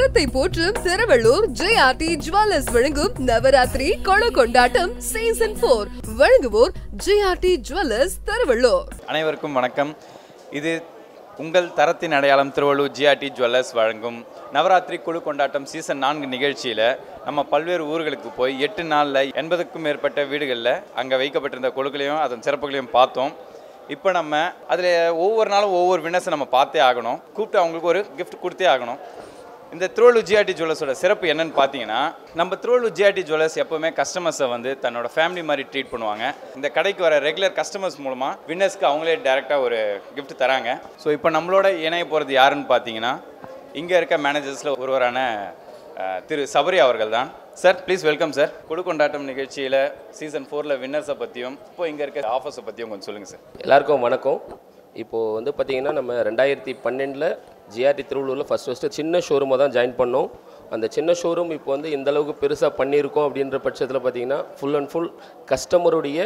தரத்தை போற்றும் திருவள்ளூர் ஜெயார்டி ஜுவல்லர்ஸ் வழங்கும் நவராத்திரி கொழு கொண்டாட்டம் சீசன் போர் வழங்குவோர் ஜெயார்டி ஜுவல்லர்ஸ் திருவள்ளூர் அனைவருக்கும் வணக்கம் இது உங்கள் தரத்தின் அடையாளம் திருவள்ளூர் ஜிஆர்டி ஜுவல்லர்ஸ் வழங்கும் நவராத்திரி குழு கொண்டாட்டம் சீசன் நான்கு நிகழ்ச்சியில் நம்ம பல்வேறு ஊர்களுக்கு போய் எட்டு நாளில் எண்பதுக்கும் மேற்பட்ட வீடுகளில் அங்கே வைக்கப்பட்டிருந்த குழுக்களையும் அதன் சிறப்புகளையும் பார்த்தோம் இப்போ நம்ம அதில் ஒவ்வொரு நாளும் ஒவ்வொரு வினர்ஸை நம்ம பார்த்தே ஆகணும் கூப்பிட்டு அவங்களுக்கு ஒரு கிஃப்ட் கொடுத்தே ஆகணும் இந்த திருவள்ளூர் ஜிஆர்டி ஜுவல்லர்ஸோட சிறப்பு என்னன்னு பார்த்தீங்கன்னா நம்ம திருவள்ளூர் ஜிஆர்டி ஜுவல்லர்ஸ் எப்போவுமே கஸ்டமர்ஸை வந்து தன்னோட ஃபேமிலி மாதிரி ட்ரீட் பண்ணுவாங்க இந்த கடைக்கு வர ரெகுலர் கஸ்டமர்ஸ் மூலமாக வின்னர்ஸ்க்கு அவங்களே டேரெக்டாக ஒரு gift தராங்க ஸோ இப்போ நம்மளோட இணைய போகிறது யாருன்னு பார்த்தீங்கன்னா இங்கே இருக்க மேனேஜர்ஸில் ஒருவரான அஹ், திரு சபரி அவர்கள் தான் சார் ப்ளீஸ் வெல்கம் சார் குழு கொண்டாட்டம் நிகழ்ச்சியில் சீசன் ஃபோரில் வின்னர்ஸை பற்றியும் இப்போ இங்கே இருக்க ஆஃபர்ஸை பற்றியும் கொஞ்சம் சொல்லுங்கள் சார் எல்லாருக்கும் வணக்கம் இப்போது வந்து பார்த்தீங்கன்னா நம்ம ரெண்டாயிரத்தி பன்னெண்டில் ஜிஆர்டி திருவள்ளூரில் ஃபஸ்ட் ஃபஸ்ட்டு சின்ன ஷோரூமை தான் ஜாயின் பண்ணோம் அந்த சின்ன ஷோரூம் இப்போ வந்து இந்த அளவுக்கு பெருசாக பண்ணியிருக்கோம் அப்படின்ற பட்சத்தில் பார்த்தீங்கன்னா ஃபுல் அண்ட் ஃபுல் கஸ்டமருடைய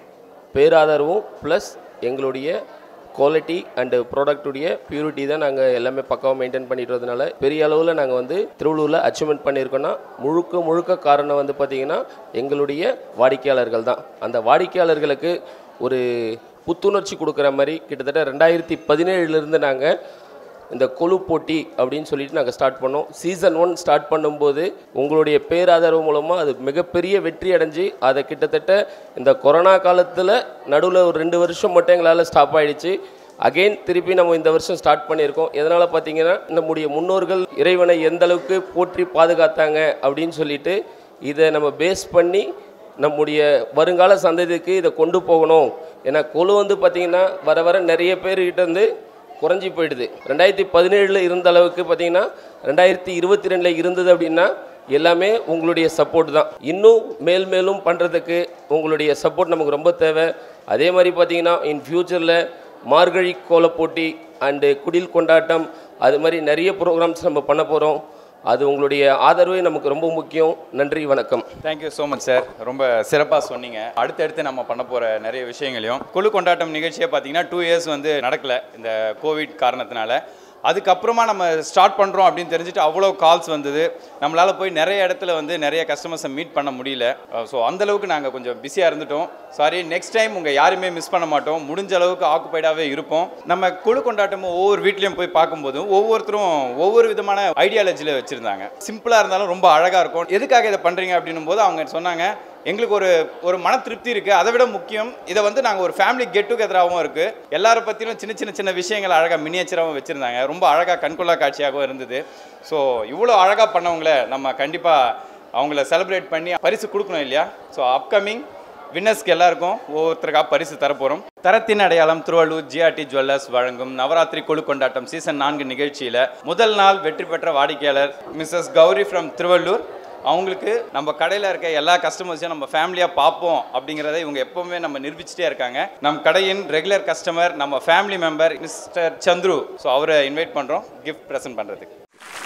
பேராதரவும் ப்ளஸ் எங்களுடைய குவாலிட்டி அண்டு ப்ராடக்ட்டுடைய பியூரிட்டி தான் நாங்கள் எல்லாமே பக்காவாக மெயின்டைன் பண்ணிட்டு வரதுனால பெரிய அளவில் நாங்கள் வந்து திருவள்ளூரில் அச்சீவ்மெண்ட் பண்ணியிருக்கோன்னா முழுக்க முழுக்க காரணம் வந்து பார்த்திங்கன்னா எங்களுடைய வாடிக்கையாளர்கள் தான் அந்த வாடிக்கையாளர்களுக்கு ஒரு புத்துணர்ச்சி கொடுக்குற மாதிரி கிட்டத்தட்ட ரெண்டாயிரத்தி பதினேழுலேருந்து நாங்கள் இந்த கொலு போட்டி அப்படின்னு சொல்லிட்டு நாங்கள் ஸ்டார்ட் பண்ணோம் சீசன் ஒன் ஸ்டார்ட் பண்ணும்போது உங்களுடைய பேராதரவு மூலமாக அது மிகப்பெரிய வெற்றி அடைஞ்சு அதை கிட்டத்தட்ட இந்த கொரோனா காலத்தில் நடுவில் ஒரு ரெண்டு வருஷம் மட்டும் எங்களால் ஸ்டாப் ஆயிடுச்சு அகைன் திருப்பி நம்ம இந்த வருஷம் ஸ்டார்ட் பண்ணியிருக்கோம் எதனால் பார்த்தீங்கன்னா நம்முடைய முன்னோர்கள் இறைவனை எந்த அளவுக்கு போற்றி பாதுகாத்தாங்க அப்படின்னு சொல்லிட்டு இதை நம்ம பேஸ் பண்ணி நம்முடைய வருங்கால சந்ததிக்கு இதை கொண்டு போகணும் ஏன்னா கொலு வந்து பார்த்திங்கன்னா வர வர நிறைய பேர்கிட்ட இருந்து குறைஞ்சி போயிடுது ரெண்டாயிரத்தி பதினேழில் இருந்த அளவுக்கு பார்த்தீங்கன்னா ரெண்டாயிரத்தி இருபத்தி ரெண்டில் இருந்தது அப்படின்னா எல்லாமே உங்களுடைய சப்போர்ட் தான் இன்னும் மேல் மேலும் பண்ணுறதுக்கு உங்களுடைய சப்போர்ட் நமக்கு ரொம்ப தேவை அதே மாதிரி பார்த்தீங்கன்னா இன் ஃப்யூச்சரில் மார்கழி கோலப் போட்டி அண்டு குடில் கொண்டாட்டம் அது மாதிரி நிறைய ப்ரோக்ராம்ஸ் நம்ம பண்ண போகிறோம் அது உங்களுடைய ஆதரவே நமக்கு ரொம்ப முக்கியம் நன்றி வணக்கம் தேங்க்யூ ஸோ மச் சார் ரொம்ப சிறப்பாக சொன்னீங்க அடுத்தடுத்து நம்ம பண்ண போகிற நிறைய விஷயங்களையும் குழு கொண்டாட்டம் நிகழ்ச்சியை பார்த்தீங்கன்னா டூ இயர்ஸ் வந்து நடக்கல இந்த கோவிட் காரணத்தினால அதுக்கப்புறமா நம்ம ஸ்டார்ட் பண்ணுறோம் அப்படின்னு தெரிஞ்சுட்டு அவ்வளோ கால்ஸ் வந்தது நம்மளால் போய் நிறைய இடத்துல வந்து நிறைய கஸ்டமர்ஸை மீட் பண்ண முடியல ஸோ அந்தளவுக்கு நாங்கள் கொஞ்சம் பிஸியாக இருந்துட்டோம் சாரி நெக்ஸ்ட் டைம் உங்கள் யாருமே மிஸ் பண்ண மாட்டோம் முடிஞ்ச அளவுக்கு ஆக்குப்பைடாகவே இருப்போம் நம்ம குழு கொண்டாட்டமும் ஒவ்வொரு வீட்லேயும் போய் பார்க்கும்போதும் ஒவ்வொருத்தரும் ஒவ்வொரு விதமான ஐடியாலஜியில் வச்சுருந்தாங்க சிம்பிளாக இருந்தாலும் ரொம்ப அழகாக இருக்கும் எதுக்காக இதை பண்ணுறீங்க அப்படின்னும் போது அவங்க சொன்னாங்க எங்களுக்கு ஒரு ஒரு மன திருப்தி இருக்குது அதை விட முக்கியம் இதை வந்து நாங்கள் ஒரு ஃபேமிலி கெட் டுகெதராகவும் இருக்குது எல்லாரை பற்றியும் சின்ன சின்ன சின்ன விஷயங்கள் அழகாக மினியேச்சராகவும் வச்சுருந்தாங்க ரொம்ப அழகாக கண்கொள்ளா காட்சியாகவும் இருந்தது ஸோ இவ்வளோ அழகாக பண்ணவங்கள நம்ம கண்டிப்பாக அவங்கள செலிப்ரேட் பண்ணி பரிசு கொடுக்கணும் இல்லையா ஸோ அப்கமிங் வின்னர்ஸ்க்கு எல்லாருக்கும் ஒவ்வொருத்தருக்காக பரிசு தரப்போகிறோம் தரத்தின் அடையாளம் திருவள்ளூர் ஜிஆர்டி ஜுவல்லர்ஸ் வழங்கும் நவராத்திரி கொழு கொண்டாட்டம் சீசன் நான்கு நிகழ்ச்சியில் முதல் நாள் வெற்றி பெற்ற வாடிக்கையாளர் மிஸ்ஸஸ் கௌரி ஃப்ரம் திருவள்ளூர் அவங்களுக்கு நம்ம கடையில் இருக்க எல்லா கஸ்டமர்ஸையும் நம்ம ஃபேமிலியாக பார்ப்போம் அப்படிங்கிறத இவங்க எப்போவுமே நம்ம நிரூபிச்சிட்டே இருக்காங்க நம் கடையின் ரெகுலர் கஸ்டமர் நம்ம family member mister Chandru so அவரை இன்வைட் பண்ணுறோம் கிஃப்ட் ப்ரெசென்ட் பண்ணுறதுக்கு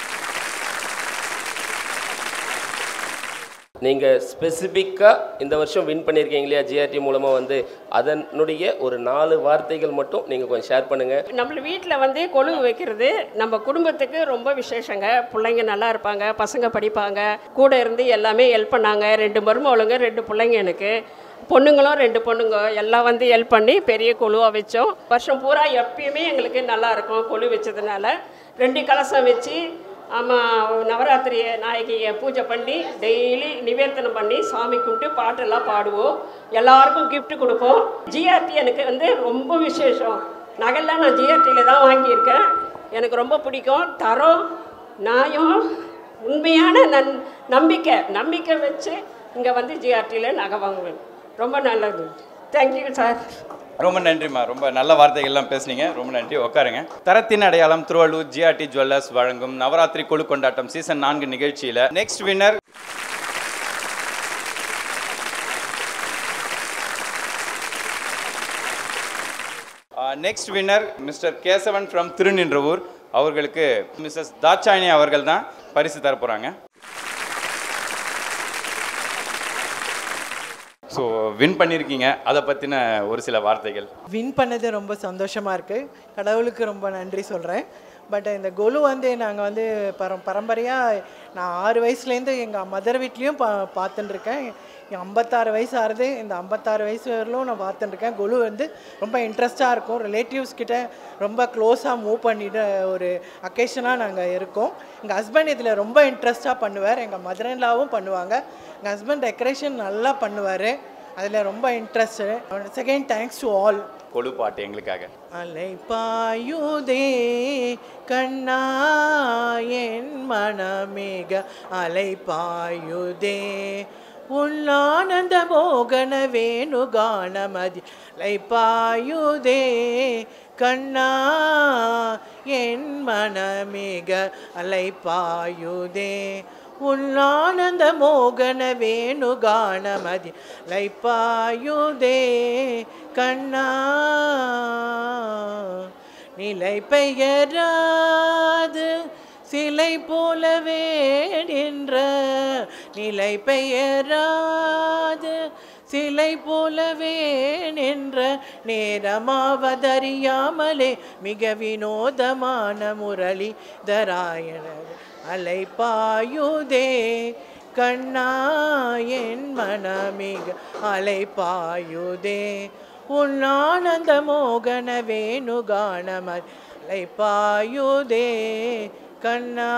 நீங்கள் ஸ்பெசிஃபிக்காக இந்த வருஷம் வின் பண்ணியிருக்கீங்க இல்லையா ஜிஆர்டி மூலமாக வந்து அதனுடைய ஒரு நாலு வார்த்தைகள் மட்டும் நீங்கள் கொஞ்சம் ஷேர் பண்ணுங்கள் நம்ம வீட்டில் வந்து கொழு வைக்கிறது நம்ம குடும்பத்துக்கு ரொம்ப விசேஷங்க பிள்ளைங்க நல்லா இருப்பாங்க பசங்க படிப்பாங்க கூட இருந்து எல்லாமே ஹெல்ப் பண்ணாங்க ரெண்டு மருமகளுங்க ரெண்டு பிள்ளைங்க எனக்கு பொண்ணுங்களும் ரெண்டு பொண்ணுங்க எல்லாம் வந்து ஹெல்ப் பண்ணி பெரிய கொழுவாக வச்சோம் வருஷம் பூரா எப்பயுமே எங்களுக்கு நல்லா இருக்கும் கொழு வச்சதுனால ரெண்டு கலசம் வச்சு ஆமாம் நவராத்திரி நாயகியை பூஜை பண்ணி டெய்லி நிவேர்த்தனம் பண்ணி சாமி கும்பிட்டு பாட்டெல்லாம் பாடுவோம் எல்லாருக்கும் gift கொடுப்போம் ஜிஆர்டி எனக்கு வந்து ரொம்ப விசேஷம் நகைலாம் நான் ஜிஆர்டியில் தான் வாங்கியிருக்கேன் எனக்கு ரொம்ப பிடிக்கும் தரம் நியாயம் உண்மையான நன் நம்பிக்கை நம்பிக்கை வச்சு இங்கே வந்து ஜிஆர்டியில் நகை வாங்குவேன் ரொம்ப நல்லது தேங்க்யூ சார் ரொம்ப நன்றிம்மா ரொம்ப நல்ல வார்த்தைகள்லாம் பேசுனீங்க ரொம்ப நன்றி உட்காருங்க தரத்தின் அடையாளம் திருவள்ளூர் ஜிஆர்டி ஜுவல்லர்ஸ் வழங்கும் நவராத்திரி கொழு கொண்டாட்டம் சீசன் நான்கு நிகழ்ச்சியில் next winner next winner mister Kesavan from Thiruninravur அவர்களுக்கு மிஸ்ஸஸ் தாட்சாயினி அவர்கள் தான் பரிசு தர போகிறாங்க ஸோ வின் பண்ணியிருக்கீங்க அதை பற்றின ஒரு சில வார்த்தைகள் வின் பண்ணது ரொம்ப சந்தோஷமாக இருக்குது கடவுளுக்கு ரொம்ப நன்றி சொல்கிறேன் பட் இந்த கொலு வந்து நாங்கள் வந்து பரம் பரம்பரையாக நான் ஆறு வயசுலேருந்து எங்கள் மதர் வீட்லேயும் பா பார்த்துட்டுருக்கேன் என் ஐம்பத்தாறு வயசு ஆகுது இந்த ஐம்பத்தாறு வயசு வரலும் நான் பார்த்துட்டுருக்கேன் கொலு வந்து ரொம்ப இன்ட்ரெஸ்ட்டாக இருக்கும் ரிலேட்டிவ்ஸ் கிட்ட ரொம்ப க்ளோஸாக மூவ் பண்ணிட்டு ஒரு அக்கேஷனாக நாங்கள் இருக்கோம் எங்கள் ஹஸ்பண்ட் இதில் ரொம்ப இன்ட்ரெஸ்ட்டாக பண்ணுவார் எங்கள் மதர்லாவும் பண்ணுவாங்க எங்கள் ஹஸ்பண்ட் டெக்கரேஷன் நல்லா பண்ணுவார் அதில் ரொம்ப interest second thanks to all கொழு பாட்டு எங்களுக்காக அலை பாயுதே கண்ணா என் மனமேக அலை பாயுதே உன்னானந்த மோகன வேணுகானமதி அலை பாயுதே கண்ணா என் மனமேக அலை பாயுதே உன்னானந்த மோகன வேணுகானமதி லைப்பாயுதே கண்ணா நிலை பெயராது சிலை போலவே நின்ற நிலை பெயராது சிலை போலவே நின்ற நேரமாவதறியாமலே மிக வினோதமான முரளி தராயண அலை பாயுதே கண்ணா என் மனமிக அலை பாயுதே உன் ஆனந்த மோகன வேணுகானமர் அலை பாயுதே கண்ணா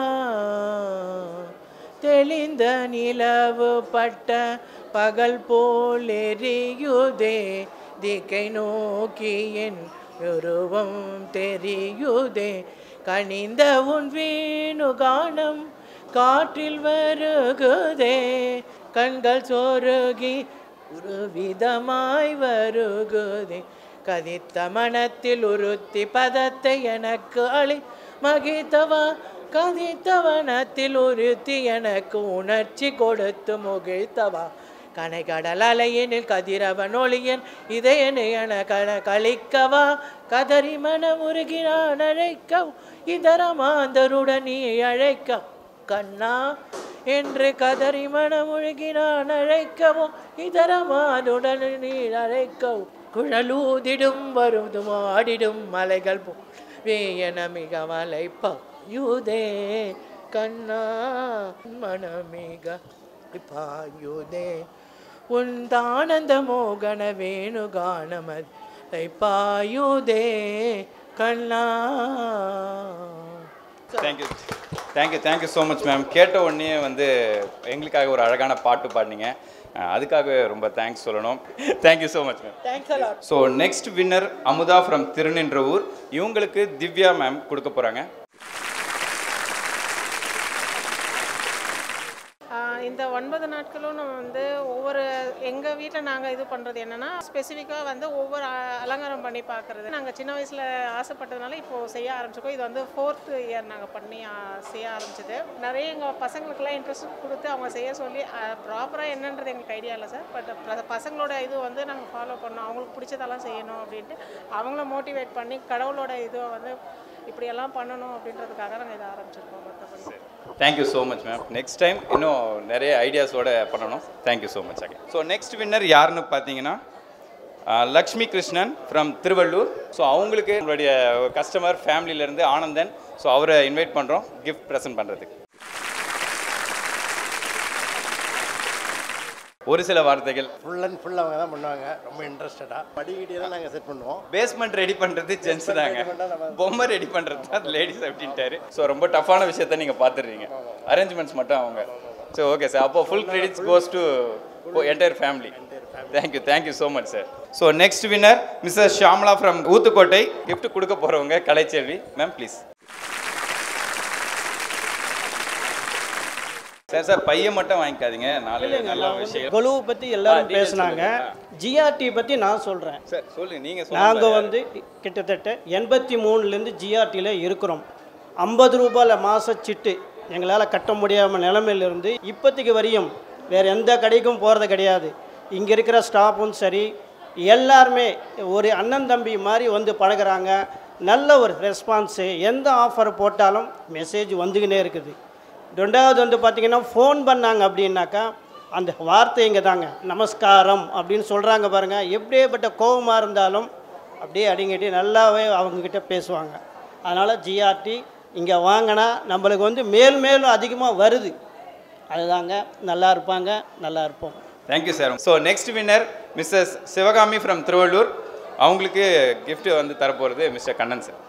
தெளிந்த நிலவு பட்ட பகல் போல் எரியுதே திக்கை நோக்கி என் உருவம் தெரியுதே கனிந்த உன் வேணுகானம் காற்றில் வருகுதே கண்கள் சொருகி ஒரு விதமாய் வருகுதே கதித்த மனத்தில் உறுத்தி பதத்தை எனக்கு அளி மகிழ்த்தவா கதித்தவனத்தில் உறுத்தி எனக்கு உணர்ச்சி கொடுத்து முகிழ்த்தவா கனை கடல் அலையினில் கதிரவன் ஒளியன் இதயனை என கண கழிக்கவா கதறி மன முருகினான் அழைக்க இதர மாந்தருடன் நீ அழைக்க கண்ணா என்று கதறி மனமுழுகினான் அழைக்கவும் இதர மாதுடன் நீ அழைக்கவும் குழலூதிடும் வருதும் ஆடிடும் மலைகள் போ வேயன மிக மலை பாயுதே கண்ணா மனமிக பாயுதே உன் தானந்த மோகன வேணுகானமதை பாயுதே Kanna thank you thank you thank you so much ma'am கேட்ட உடனே வந்து எங்களுக்காக ஒரு அழகான பாட்டு பாடினீங்க அஹ் அதுக்காக ரொம்ப தேங்க்ஸ் சொல்லணும் thank you so much ma'am thanks a lot so next winner Amudha from Thiruninravur இவங்களுக்கு திவ்யா மேம் கொடுக்க போகிறாங்க ஆஹ் இந்த ஒன்பது நாட்களும் நம்ம வந்து ஒவ்வொரு எங்கள் வீட்டில் நாங்கள் இது பண்ணுறது என்னென்னா ஸ்பெசிஃபிக்காக வந்து ஒவ்வொரு அ- அலங்காரம் பண்ணி பார்க்குறது நாங்கள் சின்ன வயசில் ஆசைப்பட்டதுனால இப்போது செய்ய ஆரம்பிச்சிருக்கோம் இது வந்து ஃபோர்த் இயர் நாங்கள் பண்ணி ஆ, செய்ய ஆரம்பிச்சது நிறைய எங்கள் பசங்களுக்கெல்லாம் இன்ட்ரெஸ்ட் கொடுத்து அவங்க செய்ய சொல்லி ப்ராப்பராக என்னன்றது எங்களுக்கு ஐடியா இல்லை சார் பட் பசங்களோட இது வந்து நாங்கள் ஃபாலோ பண்ணோம் அவங்களுக்கு பிடிச்சதெல்லாம் செய்யணும் அப்படின்ட்டு அவங்கள மோட்டிவேட் பண்ணி கடவுளோட இதுவை வந்து இப்படியெல்லாம் பண்ணணும் அப்படின்றதுக்காக நாங்கள் இதை ஆரம்பிச்சிருக்கோம் மற்றபடி thank you so much ma'am next time இன்னும் நிறைய ஐடியாஸோட பண்ணணும் thank you so much again so next winner யாருன்னு பார்த்தீங்கன்னா அஹ், லக்ஷ்மி கிருஷ்ணன் ஃப்ரம் திருவள்ளூர் ஸோ அவங்களுக்கு நம்மளுடைய கஸ்டமர் ஃபேமிலியிலேருந்து ஆனந்தன் ஸோ அவரை இன்வைட் பண்ணுறோம் கிஃப்ட் ப்ரெசென்ட் பண்ணுறதுக்கு ஒரு சில வார்த்தைகள் ஃபுல் அண்ட் ஃபுல் அவங்க தான் பண்ணுவாங்க ரொம்ப இன்ட்ரெஸ்டடாக படிக்கிட்டே தான் நாங்கள் செட் பண்ணுவோம் பேஸ்மெண்ட் ரெடி பண்ணுறது ஜென்ஸ் தாங்க பொம்மை ரெடி பண்ணுறது தான் லேடிஸ் அப்படின்ட்டாரு ஸோ ரொம்ப டஃப்பான விஷயத்த நீங்கள் பார்த்துடுறீங்க அரேஞ்ச்மெண்ட்ஸ் மட்டும் அவங்க ஸோ ஓகே சார் அப்போ full credits goes to entire family thank you thank you so much sir so next winner missus Shamla from Uthukottai gift கொடுக்க போகிறவங்க Kalaiselvi ma'am please sir sir பையன் மட்டும் வாங்கிக்காதீங்க நாலு நல்ல விஷயம் கொலுவை பற்றி எல்லாரும் details பேசுனாங்க சொல்லுங்க. ஜிஆர்டி பற்றி நான் சொல்கிறேன் சார் சொல்லுங்க நீங்கள் நாங்கள் சொல்லுங்க வந்து கிட்டத்தட்ட எண்பத்தி மூணுலேருந்து ஜிஆர்டியில் இருக்கிறோம் ஐம்பது ரூபாயில் மாத சிட்டு எங்களால் கட்ட முடியாமல் நிலைமையிலிருந்து இப்போதைக்கு வரையும் வேறு எந்த கடைக்கும் போகிறது கிடையாது இங்கே இருக்கிற ஸ்டாஃபும் சரி எல்லாருமே ஒரு அண்ணன் தம்பி மாதிரி வந்து பழகுறாங்க நல்ல ஒரு ரெஸ்பான்ஸு எந்த ஆஃபர் போட்டாலும் மெசேஜ் வந்துக்கினே இருக்குது ரெண்டாவது வந்து பார்த்திங்கன்னா ஃபோன் பண்ணாங்க அப்படின்னாக்கா அந்த வார்த்தை இங்கே தாங்க நமஸ்காரம் அப்படின்னு சொல்கிறாங்க பாருங்கள் எப்படியேப்பட்ட கோபமாக இருந்தாலும் அப்படியே அடிங்கட்டி நல்லாவே அவங்கக்கிட்ட பேசுவாங்க அதனால் ஜிஆர்டி இங்கே வாங்கினா நம்மளுக்கு வந்து மேல் மேலும் அதிகமாக வருது அதுதாங்க நல்லா இருப்பாங்க நல்லா இருப்போம் thank you sir so next winner missus Sivakami from Thiruvallur அவங்களுக்கு gift வந்து தரப்போகிறது மிஸ்டர் கண்ணன் சார்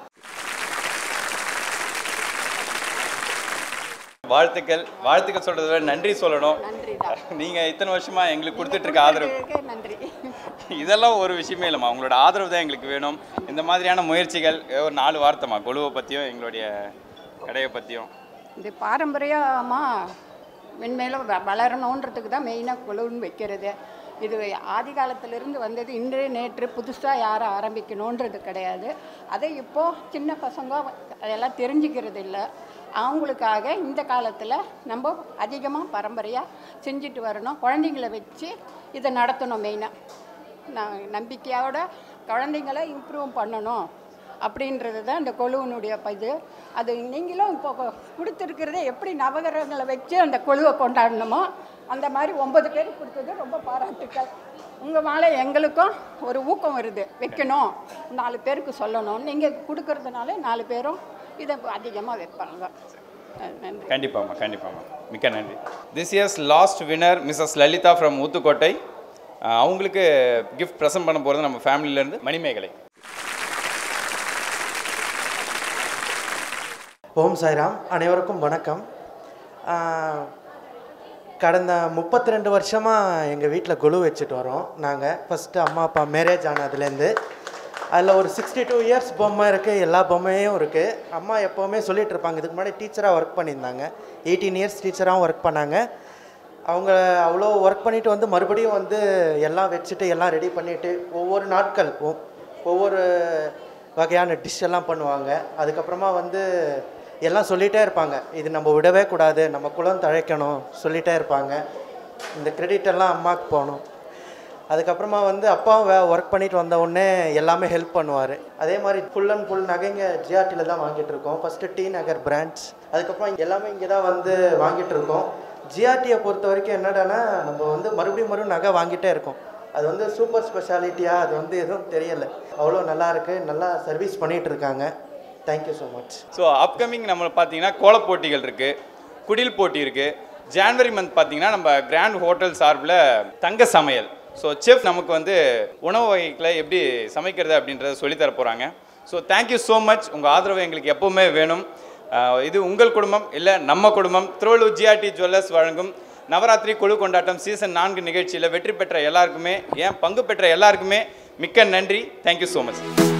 வாழ்த்துக்கள் வாழ்த்துக்கள் சொல்றதை விட நன்றி சொல்லணும் நீங்க இத்தனை வருஷமா எங்களுக்கு கொடுத்துட்டு இருக்க ஆதரவு நன்றி இதெல்லாம் ஒரு விஷயமே இல்லைம்மா உங்களோட ஆதரவு தான் எங்களுக்கு வேணும் இந்த மாதிரியான முயற்சிகள் ஒரு நாலு வார்த்தைம்மா கொழுவை பற்றியும் எங்களுடைய கடையை பற்றியும் இது பாரம்பரியமாக மென்மேலும் வ- வளரணுன்றதுக்கு தான் மெயினாக குழுன்னு வைக்கிறது இது ஆதி காலத்திலிருந்து வந்தது இன்று நேற்று புதுசாக யாரும் ஆரம்பிக்கணுன்றது கிடையாது அதை இப்போது சின்ன பசங்க அதெல்லாம் தெரிஞ்சுக்கிறது இல்லை அவங்களுக்காக இந்த காலத்தில் நம்ம அதிகமாக பரம்பரையாக செஞ்சுட்டு வரணும் குழந்தைங்கள வச்சு இதை நடத்தணும் மெயினாக நான் நம்பிக்கையோட குழந்தைங்கள இம்ப்ரூவ் பண்ணணும் அப்படின்றது தான் இந்த கொழுவனுடைய இது அது நீங்களும் இப்போ கொ- கொடுத்துருக்கிறதே எப்படி நவகிரகங்களை வச்சு அந்த கொழுவை கொண்டாடணுமோ அந்த மாதிரி ஒன்பது பேர் கொடுத்தது ரொம்ப பாராட்டுக்கள் உங்கள் மேலே எங்களுக்கும் ஒரு ஊக்கம் வருது வைக்கணும் நாலு பேருக்கு சொல்லணும் நீங்கள் கொடுக்கறதுனால நாலு பேரும் இதை அதிகமாக வைப்பாங்க அஹ் நன்றி கண்டிப்பாம்மா கண்டிப்பாம்மா மிக்க நன்றி this years last winner missus Lalitha from Uthukottai அஹ் அவங்களுக்கு கிஃப்ட் ப்ரெசென்ட் பண்ண போகிறது நம்ம ஃபேமிலியிலேருந்து மணிமேகலை ஓம் சாய்ராம் அனைவருக்கும் வணக்கம் ஆஹ், கடந்த முப்பத்தி ரெண்டு வருஷமாக எங்கள் வீட்டில் குழு வச்சுட்டு வரோம் நாங்கள் ஃபஸ்ட்டு அம்மா அப்பா மேரேஜ் ஆனதுலேருந்து அதில் ஒரு சிக்ஸ்டி டூ இயர்ஸ் பொம்மை இருக்குது எல்லா பொம்மையும் இருக்குது அம்மா எப்போவுமே சொல்லிட்டு இருப்பாங்க இதுக்கு முன்னாடி டீச்சராக ஒர்க் பண்ணியிருந்தாங்க எயிட்டீன் இயர்ஸ் டீச்சராகவும் ஒர்க் பண்ணாங்க அவங்க அவ்வளோ ஒர்க் பண்ணிட்டு வந்து மறுபடியும் வந்து எல்லாம் வச்சுட்டு எல்லாம் ரெடி பண்ணிவிட்டு ஒவ்வொரு நாட்கள் ஒ- ஒவ்வொரு வகையான டிஷ் எல்லாம் பண்ணுவாங்க அதுக்கப்புறமா வந்து எல்லாம் சொல்லிகிட்டே இருப்பாங்க இது நம்ம விடவே கூடாது நம்ம குலம் தழைக்கணும் சொல்லிகிட்டே இருப்பாங்க இந்த கிரெடிட் எல்லாம் அம்மாவுக்கு போகணும் அதுக்கப்புறமா வந்து அப்பாவும் வே ஒர்க் பண்ணிட்டு வந்த உடனே எல்லாமே ஹெல்ப் பண்ணுவார் அதே மாதிரி ஃபுல் அண்ட் ஃபுல் நகைங்க ஜிஆர்டியில் தான் வாங்கிட்டு இருக்கோம் ஃபஸ்ட்டு டி நகர் பிராண்ட்ஸ் அதுக்கப்புறம் எல்லாமே இங்கே தான் வந்து வாங்கிட்டு இருக்கோம் ஜிஆர்டியை பொறுத்த வரைக்கும் என்னடான்னா நம்ம வந்து மறுபடியும் மறுபடியும் நகை வாங்கிட்டே இருக்கோம் அது வந்து சூப்பர் ஸ்பெஷாலிட்டியாக அது வந்து எதுவும் தெரியலை அவ்வளோ நல்லா இருக்கு நல்லா சர்வீஸ் பண்ணிகிட்டு இருக்காங்க thank you so much so upcoming நம்ம பார்த்தீங்கன்னா கோலப் போட்டிகள் இருக்குது குடில் போட்டி இருக்குது ஜான்வரி மந்த் பார்த்தீங்கன்னா நம்ம கிராண்ட் ஹோட்டல் சார்பில் தங்க சமையல் ஸோ செஃப் நமக்கு வந்து உணவு வகைகளை எப்படி சமைக்கிறது அப்படின்றத சொல்லித்தர போகிறாங்க ஸோ தேங்க்யூ ஸோ மச் உங்கள் ஆதரவு எங்களுக்கு எப்போவுமே வேணும் ஆஹ் இது உங்கள் குடும்பம் இல்லை நம்ம குடும்பம் திருவள்ளூர் ஜிஆர்டி ஜுவல்லர்ஸ் வழங்கும் நவராத்திரி குழு கொண்டாட்டம் சீசன் நான்கு நிகழ்ச்சியில் வெற்றி பெற்ற எல்லாருக்குமே ஏன் பங்கு பெற்ற எல்லாருக்குமே மிக்க நன்றி தேங்க்யூ ஸோ மச்